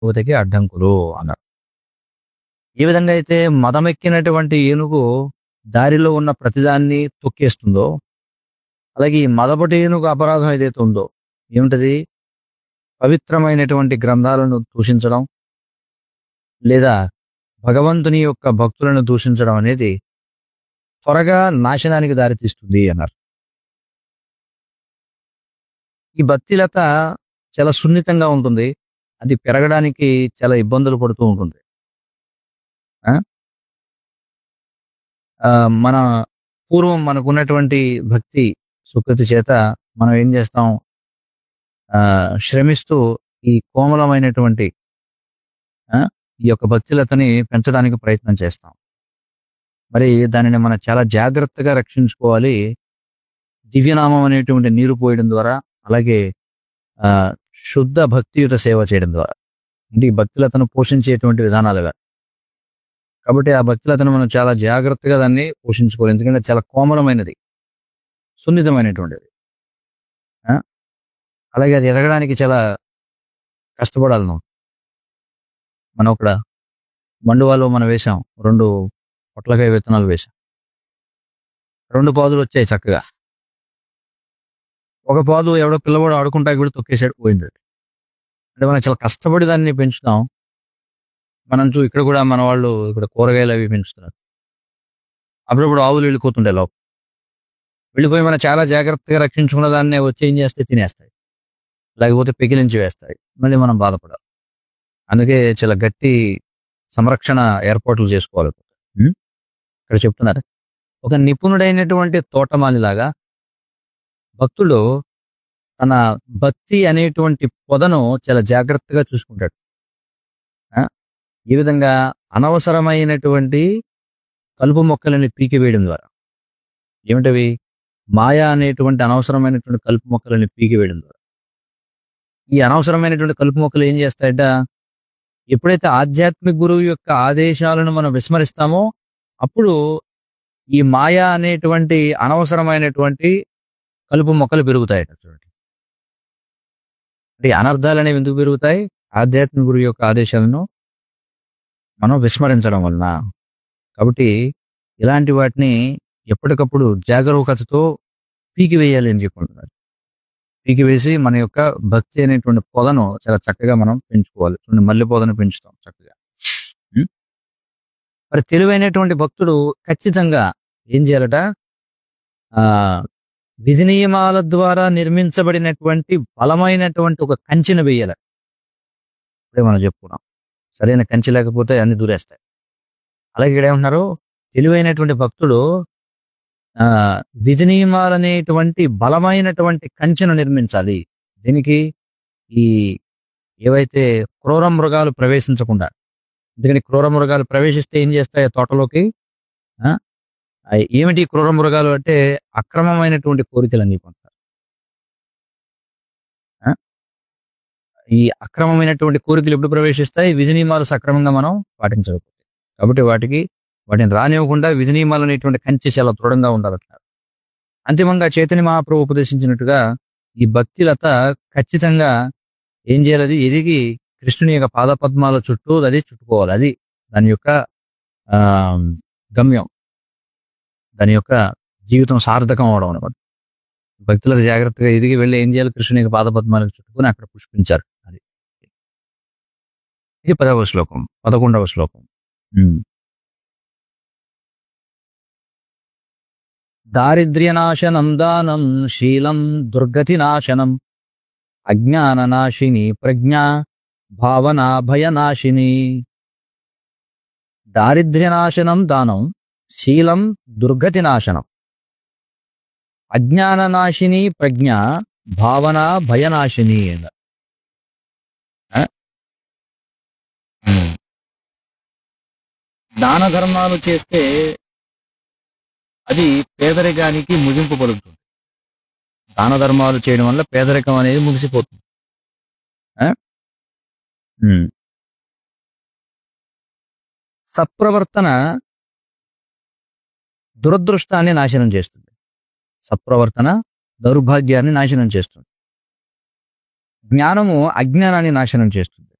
యువతకి అడ్డంకులు అన్నారు ఏ విధంగా అయితే మదమెక్కినటువంటి ఏనుగు దారిలో ఉన్న ప్రతిదాన్ని తొక్కేస్తుందో అలాగే ఈ మదపటి ఏనుగు అపరాధం ఏదైతే ఉందో ఏమిటది పవిత్రమైనటువంటి గ్రంథాలను దూషించడం లేదా భగవంతుని యొక్క భక్తులను దూషించడం అనేది త్వరగా నాశనానికి దారితీస్తుంది అన్నారు ఈ భక్తిలత చాలా సున్నితంగా ఉంటుంది అది పెరగడానికి చాలా ఇబ్బందులు పడుతూ ఉంటుంది ఆ? ఆ, మన పూర్వం మనకున్నటువంటి భక్తి సుకృతి చేత మనం ఏం చేస్తాం ఆ, శ్రమిస్తూ ఈ కోమలమైనటువంటి ఆ, ఈ యొక్క భక్తిలతని పెంచడానికి ప్రయత్నం చేస్తాం మరి దానిని మనం చాలా జాగ్రత్తగా రక్షించుకోవాలి దివ్యనామం అనేటువంటి నీరు పోయడం ద్వారా అలాగే ఆ, శుద్ధ భక్తియుత సేవ చేయడం ద్వారా అంటే ఈ భక్తులతను పోషించేటువంటి విధానాలుగా కాబట్టి ఆ భక్తులతను మనం చాలా జాగ్రత్తగా దాన్ని పోషించుకోవాలి ఎందుకంటే చాలా కోమలమైనది సున్నితమైనటువంటిది ఆ? అలాగే అది ఎదగడానికి చాలా కష్టపడాలి నువ్వు మనం ఒక మండువాలో మనం వేసాం రెండు పొట్లకాయ విత్తనాలు వేసాం రెండు పాదులు వచ్చాయి చక్కగా ఒక పాదు ఎవడో పిల్లవాడు ఆడుకుంటా కూడా తొక్కేసాడు పోయింది అది. అంటే మనం చాలా కష్టపడి దాన్ని పెంచుతాం మనం చూ ఇక్కడ కూడా మన వాళ్ళు ఇక్కడ కూరగాయలు అవి పెంచుతున్నారు అప్పుడప్పుడు ఆవులు వెళ్ళిపోతుండే లోపల వెళ్ళిపోయి మనం చాలా జాగ్రత్తగా రక్షించుకున్న దాన్ని వచ్చి ఏం చేస్తే తినేస్తాయి లేకపోతే పెకిలించి వేస్తాయి మళ్ళీ మనం బాధపడాలి అందుకే చాలా గట్టి సంరక్షణ ఏర్పాట్లు చేసుకోవాలి ఉం? ఇక్కడ చెప్తున్నారు ఒక నిపుణుడైనటువంటి తోటమాలిలాగా భక్తుడు తన భక్తి అనేటువంటి పొదను చాలా జాగ్రత్తగా చూసుకుంటాడు ఆ? ఈ విధంగా అనవసరమైనటువంటి కలుపు మొక్కలని పీకివేయడం ద్వారా ఏమిటవి మాయా అనేటువంటి అనవసరమైనటువంటి కలుపు మొక్కలని పీకివేయడం ద్వారా ఈ అనవసరమైనటువంటి కలుపు మొక్కలు ఏం చేస్తాయట ఎప్పుడైతే ఆధ్యాత్మిక గురువు యొక్క ఆదేశాలను మనం విస్మరిస్తామో అప్పుడు ఈ మాయా అనేటువంటి అనవసరమైనటువంటి కలుపు మొక్కలు పెరుగుతాయట చూడండి అంటే ఈ అనర్థాలు అనేవి ఎందుకు పెరుగుతాయి ఆధ్యాత్మిక గురువు యొక్క ఆదేశాలను మనం విస్మరించడం వలన కాబట్టి ఇలాంటి వాటిని ఎప్పటికప్పుడు జాగరూకతతో పీకి వేయాలి అని చెప్పుకుంటున్నారు పీకి వేసి మన యొక్క భక్తి అనేటువంటి పొదను చాలా చక్కగా మనం పెంచుకోవాలి చూడండి మల్లె పొదను పెంచుతాం చక్కగా ఉం? మరి తెలివైనటువంటి భక్తుడు ఖచ్చితంగా ఏం చేయాలట ఆ విధి నియమాల ద్వారా నిర్మించబడినటువంటి బలమైనటువంటి ఒక కంచెను వేయాలి ఇప్పుడే మనం చెప్పుకున్నాం సరైన కంచె లేకపోతే అన్ని దూరేస్తాయి అలాగే ఇక్కడ ఏమంటున్నారు తెలివైనటువంటి భక్తుడు ఆ విధి నియమాలనేటువంటి బలమైనటువంటి కంచెను నిర్మించాలి దీనికి ఈ ఏవైతే క్రూర మృగాలు ప్రవేశించకుండా ఎందుకంటే క్రూర మృగాలు ప్రవేశిస్తే ఏం చేస్తాయి ఆ తోటలోకి ఆ? ఆ ఏమిటి క్రూర మృగాలు అంటే అక్రమమైనటువంటి కోరికలన్నీ కొంటారు ఆ? ఈ అక్రమమైనటువంటి కోరికలు ఎప్పుడు ప్రవేశిస్తాయి విధి నియమాలు సక్రమంగా మనం పాటించకపోతే కాబట్టి వాటికి వాటిని రానివ్వకుండా విధి నియమాలు అనేటువంటి కంచె చాలా దృఢంగా ఉండాలంటారు అంతిమంగా చైతన్య మహాప్రభు ఉపదేశించినట్టుగా ఈ భక్తిలత ఖచ్చితంగా ఏం చేయాలి అది ఎదిగి కృష్ణుని యొక్క పాదపద్మాల చుట్టూ అది చుట్టుకోవాలి అది దాని యొక్క ఆ గమ్యం దాని యొక్క జీవితం సార్థకం అవడం అనమాట భక్తులకు జాగ్రత్తగా ఎదిగి వెళ్ళి ఏం చేయాలి కృష్ణుని యొక్క పాదపద్మాలకు చుట్టుకుని అక్కడ పుష్పించారు అది ఇది పదవ శ్లోకం పదకొండవ శ్లోకం ఉమ్. దారిద్ర్యనాశనం దానం శీలం దుర్గతి నాశనం అజ్ఞాననాశిని ప్రజ్ఞ భావన భయనాశిని దారిద్ర్యనాశనం దానం శీలం దుర్గతి నాశనం అజ్ఞాననాశిని ప్రజ్ఞ భావన భయనాశిని అన్నారు. ఆ? ఉమ్. దాన ధర్మాలు చేస్తే అది పేదరికానికి ముగింపు పలుకుతుంది దాన ధర్మాలు చేయడం వల్ల పేదరికం అనేది ముగిసిపోతుంది ఆ? ఉమ్. సత్ప్రవర్తన దురదృష్టాన్ని నాశనం చేస్తుంది సత్ప్రవర్తన దౌర్భాగ్యాన్ని నాశనం చేస్తుంది జ్ఞానము అజ్ఞానాన్ని నాశనం చేస్తుంది